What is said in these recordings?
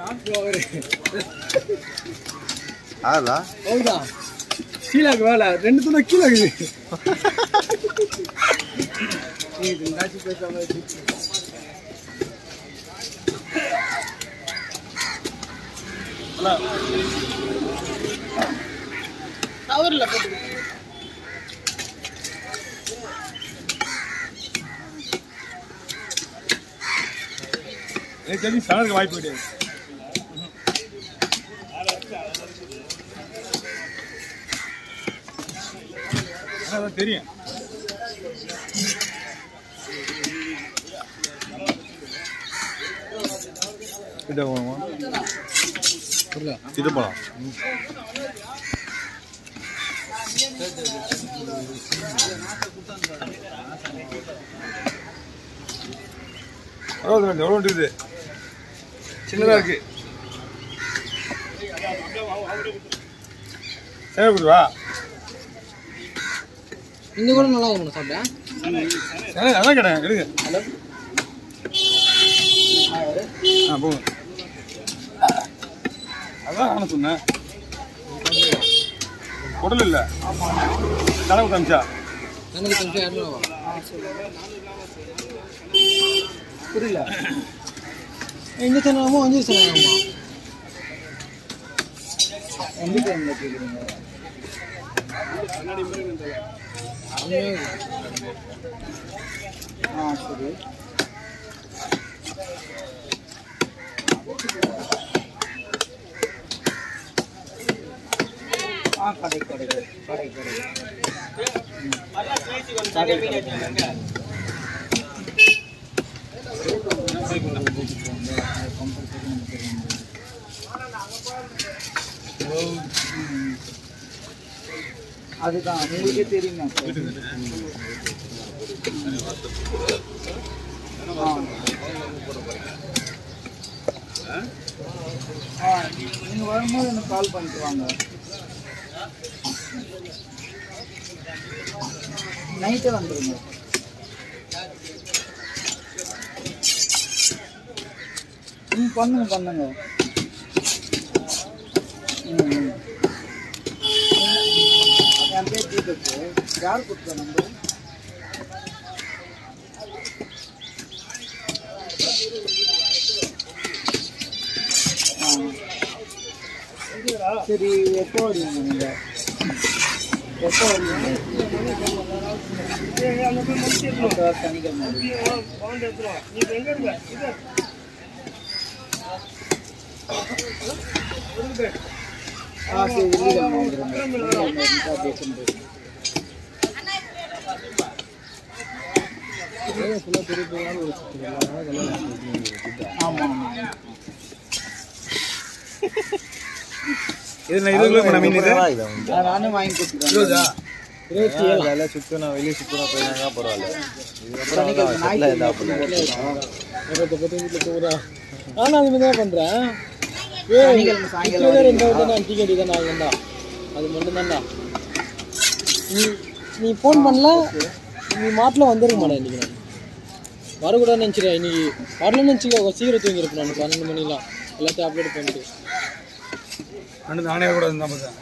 ஆதா ಹೌದಾ ಕೀಳಾಗ ಬೇಡ ரெண்டு துணை கீழாகுது டவரில் போட்டு எனக்கு தெரிஞ்சு சனருக்கு வாய்ப்பு கிடையாது ஆனா, அதான் தெரியும் கிட்ட போகணுமா கிட்ட போகலாம் அறுபது ரெண்டு எவ்வளோ இருக்குது சின்னதாக இருக்கு சேவை கொடுவா இந்த கூட நல்லா இருக்கும் சாப்பிட்டேன் சரி அதான் கேட்டேன் எடுங்க ஆ போங்க அதான் நானும் சொன்னேன் குடல் இல்லை தலைவு காமிச்சா எனக்கு கொஞ்சம் இரநூறுவா புரியல எங்க சேனலாமோ அஞ்சு சேனலாமா எந்த டைம்ல கேக்குறீங்க ஆ சரி ஆ கடை கடை கடை கடை அதுதான் உங்களுக்கே தெரியுமா ஆ நீங்க வரும்போது எனக்கு கால் பண்ணிட்டு வாங்க நைட்டே வந்துருங்க ம் பண்ணுங்க பண்ணுங்க ம் ம். என் பேர் தீபக் யார் கொடுத்த நம்பர் சரி எப்போ வருவீங்க நீங்க எப்போ வருவீங்க அப்ப சனிக்கிழமை வருவீங்க. ஆ சரி வெள்ளிக்கிழமை வந்துருங்க வெள்ளிக்கிழமை இருந்தா பேசும்போது ஆமா ஆமா இது நான் இதுக்குள்ள மீன் இது இது நானே வாங்கி கொடுத்துருவேன் இருபதா இருபத்தி ஏழு அதெல்லாம் சுத்தணும் வெளியே சுத்தணும் போயிருந்தாங்க பரவாயில்ல இதுக்கப்புறம் சனிக்கிழமை செட்டில் எதா இருபத்தி பத்து வீட்டில் தூரா நானும் அது மாதிரி தான் பண்ணுறேன் சனிக்கிழமை சாயங்காலம் ரெண்டாவது நான் டிக்கெட் தான் நான் வேண்டா அது மட்டும் தான்டா நீ நீ ஃபோன் பண்ணல நீ மாட்டில் வந்துருக்க மாட்டேன் இன்னைக்கு நான் வரக்கூடாதுன்னு நினச்சிட்டேன் இன்னைக்கு வரலன்னு நினச்சிக்கோ சீக்கிரம் தூங்கிருப்பேன் நான் பன்னெண்டு மணிலாம் எல்லாத்தையும் அப்டேட் பண்ணிட்டு ரெண்டு நானே கூட இருந்தா பார்த்தேன்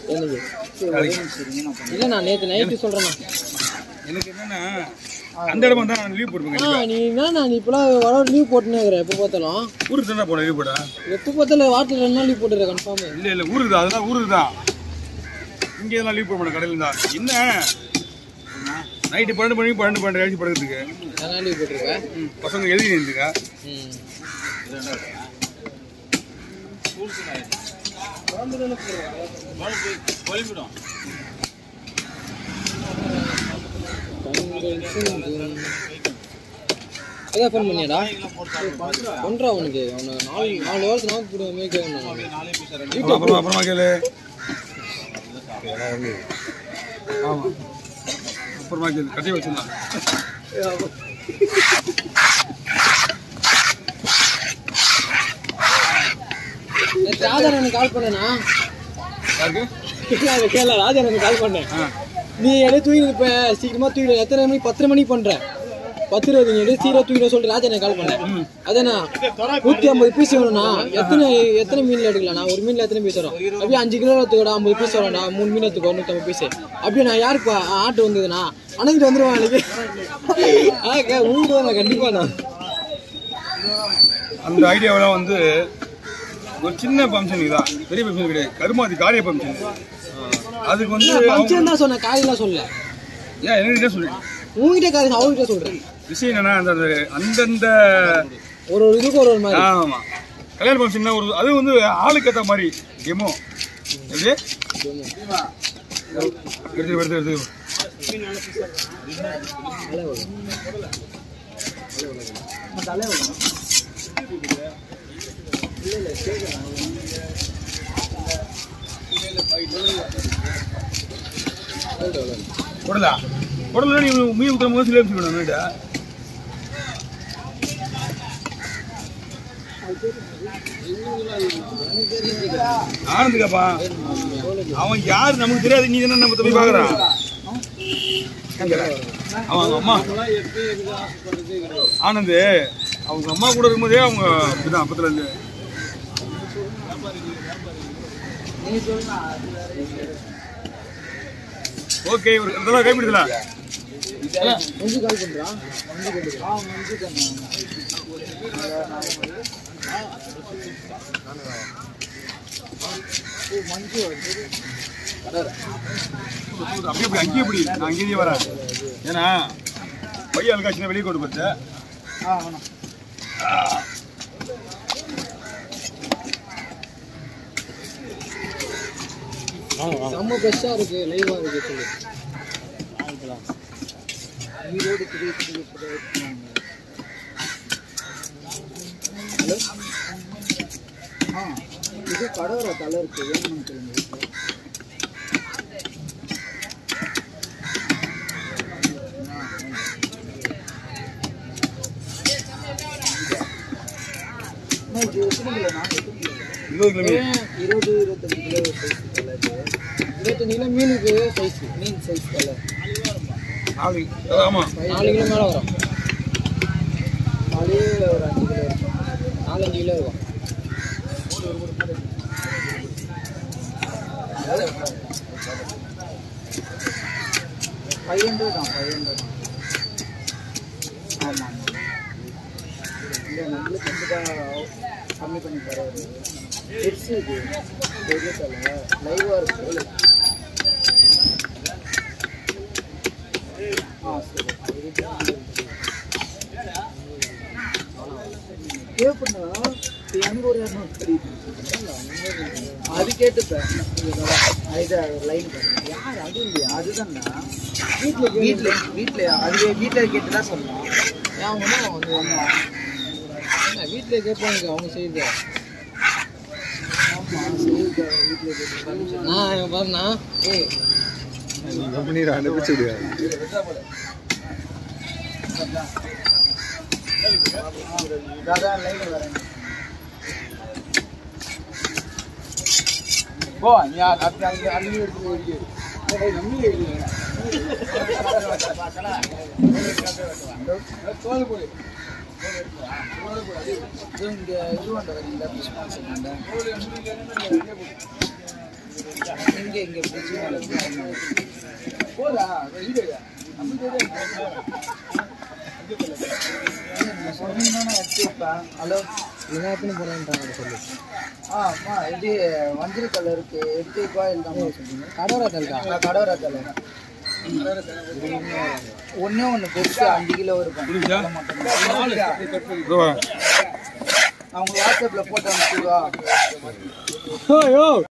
எனக்கு இல்லை நான் நேற்று நைட்டு சொல்கிறேண்ணா எனக்கு என்னன்னா அந்த இடமா தான் நான் லீவ் போட்டுருங்க ஆ நீ என்ன நீ இப்போலாம் வர லீவ் போட்டுன்னு இருக்கிற எப்போ பார்த்தாலும் ஊருக்கு தானே போனேன் லீவ் போட எப்போ பார்த்தாலும் வாரத்தில் ரெண்டு நாள் லீவ் போட்டுருக்க கன்ஃபார்ம் இல்லை இல்லை ஊருக்கு தான் அதெல்லாம் ஊருக்கு தான் இங்கே எல்லாம் லீவ் போட மாட்டேன் கடையில் தான் என்ன நைட்டு பன்னெண்டு மணிக்கு பன்னெண்டு பன்னெண்டு கழிச்சு படுக்கிறதுக்கு அதனால் லீவ் போட்டிருக்கேன் ம், பசங்க எழுதி நின்றுங்க ம் அதான் ஃபோன் பண்ணியாடா பண்ணுறா அவனுக்கு அவனை நாலு நாலு வாரத்து நாக்கு போடுவேன் மேய்க்க அப்புறம் அப்புறமா கேளு ஆமாம் அப்புறமா கேளு கட்டி வச்சிருந்தான் ராஜா எனக்கு கால் பண்ணேனா யாருக்கு கேள ராஜா எனக்கு கால் பண்ணேன் ஆ நீ எடே தூங்கி இருப்ப சீக்கிரமா தூங்கி எத்தனை மணி பத்தரை மணிக்கு பண்ற பத்து இருபத்தஞ்சு எடுத்து சீரா தூக்கிட சொல்லிட்டு ராஜா எனக்கு கால் பண்ணேன் அதானா நூத்தி ஐம்பது பீஸ் வேணும்னா எத்தனை எத்தனை மீன்ல எடுக்கலாம்ண்ணா ஒரு மீன்ல எத்தனை பீஸ் வரும் அப்படியே அஞ்சு கிலோ எடுத்துக்கோடா ஐம்பது பீஸ் வரும்டா மூணு மீன் எடுத்துக்கோ நூத்தி ஐம்பது பீஸ் அப்படியே நான் யாருக்கு ஆட்டு வந்ததுண்ணா அணைக்கிட்டு வந்துருவான் அன்னைக்கு ஆ ஊடுவாங்க கண்டிப்பா நான் அந்த ஐடியாவெல்லாம் வந்து ஒரு சின்ன ஃபங்க்ஷன் தான் பெரிய ஃபங்க்ஷன் கிடையாது கருமாதி காரிய ஃபங்க்ஷன் அதுக்கு வந்து அவங்க- ஃபங்க்ஷன் தான் சொன்னேன் காலையில சொல்ல ஏன் என்ன சொல்லிட்டு உங்ககிட்ட காலையில் அவங்ககிட்ட சொல்றேன் விஷயம் என்னன்னா அந்த அந்த- அந்தந்த ஒரு ஒரு இதுக்கு ஒரு ஒரு மாதிரி ஆமா கல்யாண ஃபங்க்ஷன்னா ஒரு அது வந்து ஆளுக்கு ஏற்ற மாதிரி டெமோ எப்படி எடுத்து எடுத்து எடுத்து குடலா குடல நீ மீன் ஊற்றுற போது சிலே வச்சுக்கணும் வீட்டை ஆனந்துக்காப்பா அவன் யார் நமக்கு தெரியாது நீ தானே நம்ம போய் பார்க்குறான் அவன் அவங்க அம்மா ஆனந்து அவங்க அம்மா கூட இருக்கும்போதே அவங்க அப்படிதான் அப்பத்துல இருந்து ஓகே ஒரு இதெல்லாம் கைப்பிடிதல மஞ்சு கால் பண்றான் அப்படியே இப்படி அங்கேயே இப்படி நான் அங்கேயே வரேன் ஏன்னா பையன் அல்காட்சினா வெளியே கொண்டு போச்சு செம்ம ஃப்ரெஷ்ஷாக இருக்கு லைவாக இருக்கு சொல்லு ஈரோடு பெரிய பெரிய பெரிய ஹலோ ஆ இது கடவுர தலை இருக்கு வேணும்னு சொல்லுங்க இது எத்தனை கிலோண்ணா எத்தனை கிலோ இருபது கிலோமீட்டர் இருபது இருபத்தஞ்சு கிலோ சைஸ் கலர் இருபத்தஞ்சு கிலோ மீனுக்கு சைஸ் மீன் சைஸ் கலர் நாலு ஆமா நாலு கிலோ மேலே வரும் நாலே ஒரு அஞ்சு கிலோ இருக்கும் நாலஞ்சு கிலோ இருக்கும் ஃபைவ் ஹண்ட்ரட் தான் ஃபைவ் ஹண்ட்ரட் ஆமாம் ஆமாம் இல்லை நம்மளுக்கு வந்து தான் கம்மி பண்ணி தராரு பெருசு இது பெரிய தலை லைவாக இருக்கு ஆ சரி தேவைப்பட்டா எனக்கு ஒரு இரநூறு தெரியுது அது கேட்டுப்பேன் இது லைன் யார் அது இல்லையா அதுதான்டா வீட்டில் வீட்டில் வீட்டில் அது வீட்டில் கேட்டு தான் சொன்னோம் ஏன் ஒன்றும் வந்து ஒன்றும் வீட்டில் கேட்பாங்க அவங்க செய்யுது ஆமாம் செய்யுது வீட்டில் கேட்டு நான் பாருண்ணா ஏய் நீர் அனுப்பிச்சு விடுவாரு அதான் லைன் வரேன் போ நீ அப்படி அங்கே அள்ளி எடுத்து போய் நம்பி தோல் போய் இங்க இது பண்ண வரீங்களா ஃபிஷ் மார்க்கெட் இங்க இங்க ஃபிஷ் போதா இது ஹலோ என்ன எத்தனை போறான்ட்டாங்க சொல்லு ஆமா இது மஞ்சள் கலருக்கு எடுத்து கோயில் தான் சொல்றீங்க கடவரா தல்கா கடவரா தலை ஒன்னே ஒன்று பெருசு அஞ்சு கிலோ இருக்கும் புரியுதா? மட்டும்தான். இதோ வரேன் அவங்க வாட்ஸ்அப்ல போட்டு அனுப்பிச்சுவா